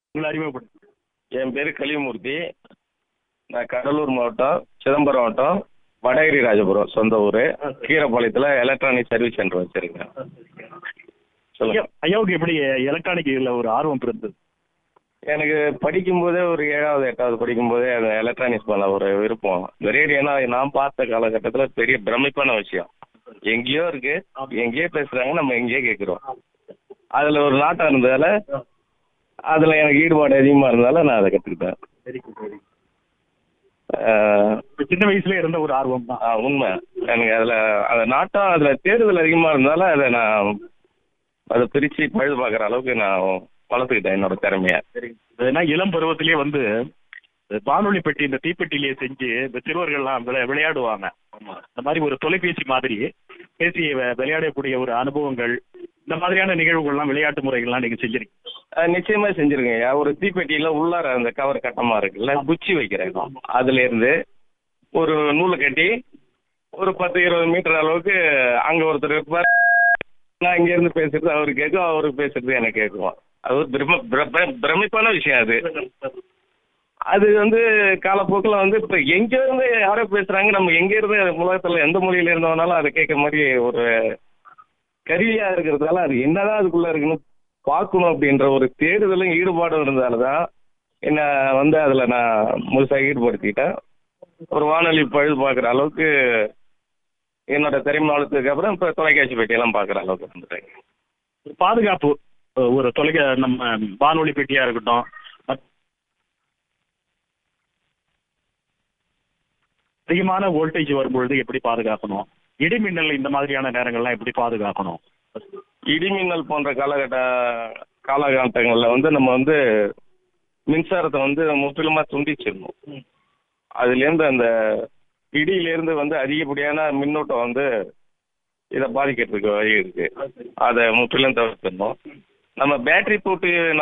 உங்களை அறிமுகப்படுத்து என் பேர் கலிமூர்த்தி நான் கடலூர் மாவட்டம் சிதம்பரம் மாவட்டம் வடகிரி ராஜபுரம் சொந்த ஊர் கீரப்பாளையத்தில் எலக்ட்ரானிக் சர்வீஸ் சென்டர் வச்சுருக்கேன் சொல்லுங்க ஐயா- ஐயாவுக்கு எப்படி எலக்ட்ரானிக்ல ஒரு ஆர்வம் பிறந்தது எனக்கு படிக்கும்போதே ஒரு ஏழாவது எட்டாவது படிக்கும்போதே அந்த எலக்ட்ரானிக்ஸ் மேலே ஒரு விருப்பம் இந்த ரேடியோனா நான் பார்த்த காலகட்டத்தில் பெரிய பிரமிப்பான விஷயம் எங்கேயோ இருக்கு எங்கேயோ பேசுகிறாங்க நம்ம எங்கேயோ கேட்குறோம் அதில் ஒரு நாட்டம் இருந்ததால அதில் எனக்கு ஈடுபாடு அதிகமாக இருந்ததால நான் அதை கற்றுக்கிட்டேன் வெரி குட் வெரி ஆஹ் சின்ன வயசுல இருந்த ஒரு ஆர்வம் தான் ஆ உண்மை எனக்கு அதில் அந்த நாட்டம் அதில் தேடுதல் அதிகமாக இருந்தால அதை நான் அதை பிரித்து பழுது பார்க்குற அளவுக்கு நான் வளர்த்துக்கிட்டேன் என்னோட திறமைய ஏன்னா இளம் பருவத்திலேயே வந்து இந்த வானொலி பெட்டி இந்த தீப்பெட்டிலேயே செஞ்சு இந்த சிறுவர்கள்லாம் விளை- விளையாடுவாங்க இந்த மாதிரி ஒரு தொலைபேசி மாதிரி பேசி வ- விளையாடக்கூடிய ஒரு அனுபவங்கள் இந்த மாதிரியான நிகழ்வுகள்லாம் விளையாட்டு முறைகள்லாம் நீங்க செஞ்சிருக்கீங்க அஹ் நிச்சயமா செஞ்சிருக்கேன் ஒரு தீப்பெட்டியில் உள்ளார அந்த கவர் கட்டமா இருக்குல்ல குச்சி வைக்கிறேன் அதுல இருந்து ஒரு நூலை கட்டி ஒரு பத்து இருபது மீட்டர் அளவுக்கு அங்க ஒருத்தர் இருப்பார் நான் இங்க இருந்து பேசுறது அவரு கேட்கும் அவரு பேசுறது எனக்கு கேட்கும் அது ஒரு பிரம பிர- பிரமிப்பான விஷயம் அது அது வந்து காலப்போக்கில் வந்து இப்போ எங்க இருந்து யாரோ பேசுறாங்க நம்ம எங்க இருந்து உலகத்துல எந்த மொழியில இருந்தவனாலும் அதை கேட்க மாதிரி ஒரு கருவியா இருக்கிறதால அது என்னதான் அதுக்குள்ள இருக்குன்னு பார்க்கணும் அப்படின்ற ஒரு தேடுதலும் ஈடுபாடும் இருந்ததால தான் என்ன வந்து அதுல நான் முழுசாக ஈடுபடுத்திக்கிட்டேன் ஒரு வானொலி பழுது பார்க்குற அளவுக்கு என்னோட திறமை வளர்த்ததுக்கு அப்புறம் இப்போ தொலைக்காட்சி பெட்டியெல்லாம் பார்க்குற அளவுக்கு வந்துட்டேன் ஒரு பாதுகாப்பு அஹ் ஒரு தொலைக்க நம்ம வானொலி பெட்டியா இருக்கட்டும் மத்- அதிகமான வோல்டேஜ் வரும்பொழுது எப்படி பாதுகாக்கணும் இடிமின்னல் இந்த மாதிரியான நேரங்கள்லாம் எப்படி பாதுகாக்கணும் இடிமின்னல் போன்ற காலகட்ட காலகட்டங்களில் வந்து நம்ம வந்து மின்சாரத்தை வந்து முற்றிலுமா துண்டிச்சிடணும் அதுலேருந்து அந்த இடியிலேருந்து வந்து அதிகப்படியான மின்னோட்டம் வந்து இதை பாதிக்கிறதுக்கு வழி இருக்கு அதை முற்றிலும் தவிர்த்திடணும் நம்ம பேட்டரி போட்டு